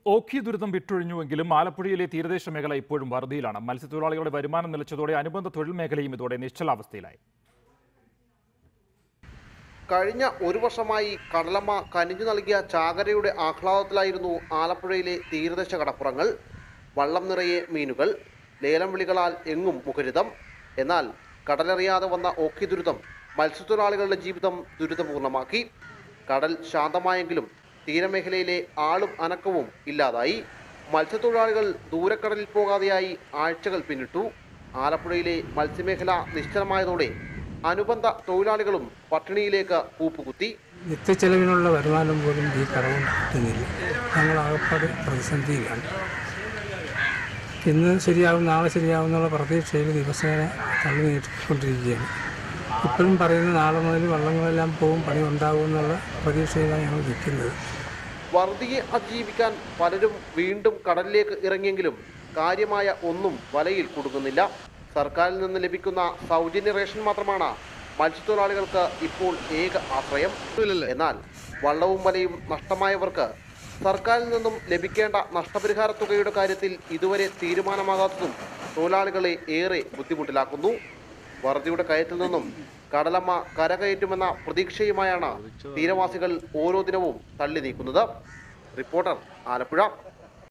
ഓഖി ദുരിതം വിട്ടൊഴിഞ്ഞുവെങ്കിലും ആലപ്പുഴയിലെ തീരദേശ മേഖല ഇപ്പോഴും വറുതിയിലാണ് മത്സ്യത്തൊഴിലാളികളുടെ വരുമാനം നിലച്ചതോടെ അനുബന്ധ തൊഴിൽ മേഖലയും ഇതോടെ നിശ്ചലാവസ്ഥയിലായി കഴിഞ്ഞ ഒരു വർഷമായി കടലമ്മ കനിഞ്ഞു നൽകിയ ചാകരയുടെ ആഹ്ലാദത്തിലായിരുന്നു ആലപ്പുഴയിലെ തീരദേശ കടപ്പുറങ്ങൾ വള്ളം നിറയെ മീനുകൾ ലേലം വിളികളാൽ എങ്ങും മുഖരിതം എന്നാൽ കടലറിയാതെ വന്ന ഓഖി ദുരിതം മത്സ്യത്തൊഴിലാളികളുടെ ജീവിതം ദുരിതപൂർണമാക്കി കടൽ ശാന്തമായെങ്കിലും തീരമേഖലയിലെ ആളും അനക്കവും ഇല്ലാതായി മത്സ്യത്തൊഴിലാളികൾ ദൂരക്കടലിൽ പോകാതെയായി ആഴ്ചകൾ പിന്നിട്ടു ആലപ്പുഴയിലെ മത്സ്യമേഖല നിശ്ചലമായതോടെ അനുബന്ധ തൊഴിലാളികളും പട്ടിണിയിലേക്ക് കൂപ്പുകുത്തി നിത്യച്ചെലവിനുള്ള വരുമാനം പോലും ഈ കടകൊണ്ട് കിട്ടുന്നില്ല ഞങ്ങൾ ആകപ്പാട് പ്രതിസന്ധിയിലാണ് ഇന്ന് ശരിയാവും നാളെ ശരിയാവും എന്നുള്ള പ്രതീക്ഷയിൽ ദിവസേന തള്ളി നീട്ടിക്കൊണ്ടിരിക്കുകയാണ് ഇപ്പോഴും പറയുന്ന നാളെ മുതൽ വള്ളങ്ങളെല്ലാം പോവും പണി ഉണ്ടാകും എന്നുള്ള പ്രതീക്ഷയിലാണ് ഞങ്ങൾ നിൽക്കുന്നത് വറുതിയെ അതിജീവിക്കാൻ പലരും വീണ്ടും കടലിലേക്ക് ഇറങ്ങിയെങ്കിലും കാര്യമായ ഒന്നും വലയിൽ കുടുങ്ങുന്നില്ല സർക്കാരിൽ നിന്ന് ലഭിക്കുന്ന സൗജന്യ റേഷൻ മാത്രമാണ് മത്സ്യത്തൊഴിലാളികൾക്ക് ഇപ്പോൾ ഏക ആശ്രയം എന്നാൽ വള്ളവും വലയും നഷ്ടമായവർക്ക് സർക്കാരിൽ നിന്നും ലഭിക്കേണ്ട നഷ്ടപരിഹാര തുകയുടെ കാര്യത്തിൽ ഇതുവരെ തീരുമാനമാകാത്തതും തൊഴിലാളികളെ ഏറെ ബുദ്ധിമുട്ടിലാക്കുന്നു വറുതിയുടെ കയറ്റിൽ നിന്നും കടലമ്മ കരകയറ്റുമെന്ന പ്രതീക്ഷയുമായാണ് തീരവാസികൾ ഓരോ ദിനവും തള്ളി നീക്കുന്നത് റിപ്പോർട്ടർ ആലപ്പുഴ